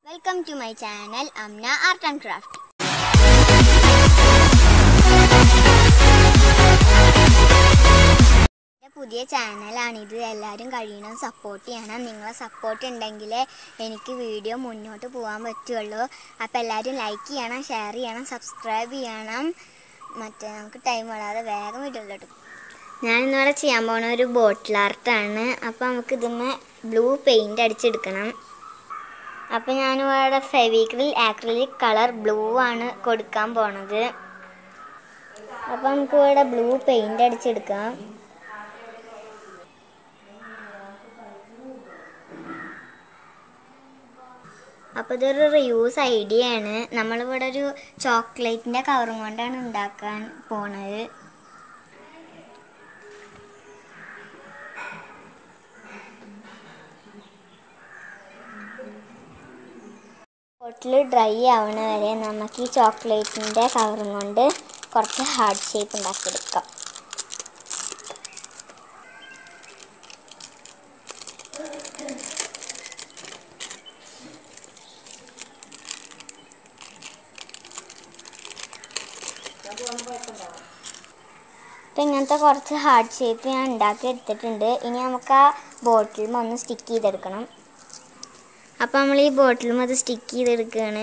welcome to my channel Amna art and craft എൻ്റെ പുതിയ ചാനലാണിത് എല്ലാവരും കഴിയണം സപ്പോർട്ട് ചെയ്യണം നിങ്ങളെ സപ്പോർട്ട് ഉണ്ടെങ്കിൽ എനിക്ക് വീഡിയോ മുന്നോട്ട് പോകാൻ പറ്റുള്ളൂ അപ്പോൾ എല്ലാവരും ലൈക്ക് ചെയ്യണം ഷെയർ ചെയ്യണം സബ്സ്ക്രൈബ് ചെയ്യണം മറ്റേ നമുക്ക് ടൈം വളരാതെ വേഗം വീഡിയോയിലോട്ട് ഞാൻ ഇന്നിവിടെ ചെയ്യാൻ പോണ ഒരു ബോട്ടിൽ ആർട്ടാണ് അപ്പോൾ നമുക്ക് ഇതിന്മേ ബ്ലൂ പെയിൻ്റ് അടിച്ചെടുക്കണം അപ്പോൾ ഞാനിവിടെ ഫെവിക്രിൽ ആക്രിലിക് കളർ ബ്ലൂ ആണ് കൊടുക്കാൻ പോണത് അപ്പോൾ നമുക്ക് ഇവിടെ ബ്ലൂ പെയിൻ്റ് അടിച്ചെടുക്കാം അപ്പോൾ ഇതൊരു റിയൂസ് ഐഡിയ ആണ് നമ്മളിവിടെ ഒരു ചോക്ലേറ്റിൻ്റെ കവറും കൊണ്ടാണ് ഉണ്ടാക്കാൻ പോണത് ബോട്ടിൽ ഡ്രൈ ആവണ വരെ നമുക്ക് ഈ ചോക്ലേറ്റിൻ്റെ കവറും കൊണ്ട് കുറച്ച് ഹാർഡ് ഷേപ്പ് ഉണ്ടാക്കിയെടുക്കാം അപ്പം ഇങ്ങനത്തെ കുറച്ച് ഹാർഡ് ഷേപ്പ് ഞാൻ ഉണ്ടാക്കി എടുത്തിട്ടുണ്ട് ഇനി നമുക്ക് ആ ബോട്ടിലും ഒന്ന് സ്റ്റിക്ക് ചെയ്തെടുക്കണം അപ്പോൾ നമ്മൾ ഈ ബോട്ടിലും അത് സ്റ്റിക്ക് ചെയ്തെടുക്കുകയാണ്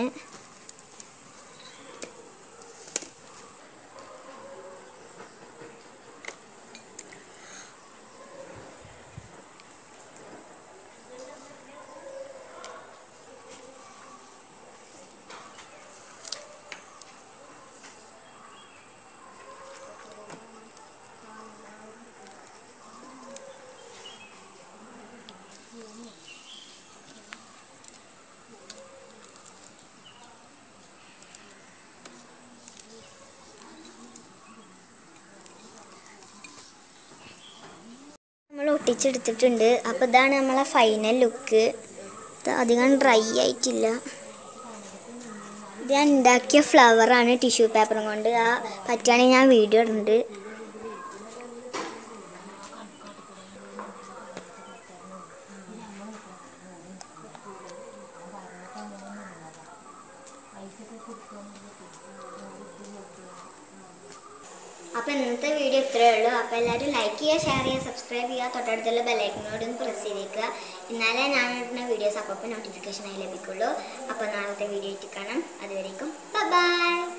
നമ്മൾ ഒട്ടിച്ചെടുത്തിട്ടുണ്ട് അപ്പോൾ ഇതാണ് നമ്മളെ ഫൈനൽ ലുക്ക് ഇത് അധികം ഡ്രൈ ആയിട്ടില്ല ഇത് ഞാൻ ഉണ്ടാക്കിയ ഫ്ലവറാണ് ടിഷ്യൂ പേപ്പറും കൊണ്ട് ആ പറ്റുകയാണെങ്കിൽ ഞാൻ വീഡിയോ ഇടുന്നുണ്ട് അപ്പോൾ ഇന്നത്തെ വീഡിയോ ഇത്രയേ ഉള്ളൂ അപ്പോൾ എല്ലാവരും ലൈക്ക് ചെയ്യുക ഷെയർ ചെയ്യുക സബ്സ്ക്രൈബ് ചെയ്യുക തൊട്ടടുത്തുള്ള ബെല്ലൈക്കനോട് ഒന്ന് പ്രസ് ചെയ്തേക്കുക എന്നാലേ ഞാൻ ഇടുന്ന വീഡിയോസ് അപ്പോൾ നോട്ടിഫിക്കേഷനായി ലഭിക്കുള്ളൂ അപ്പോൾ നാളത്തെ വീഡിയോ ആയിട്ട് കാണാം അതുവരേക്കും ബൈ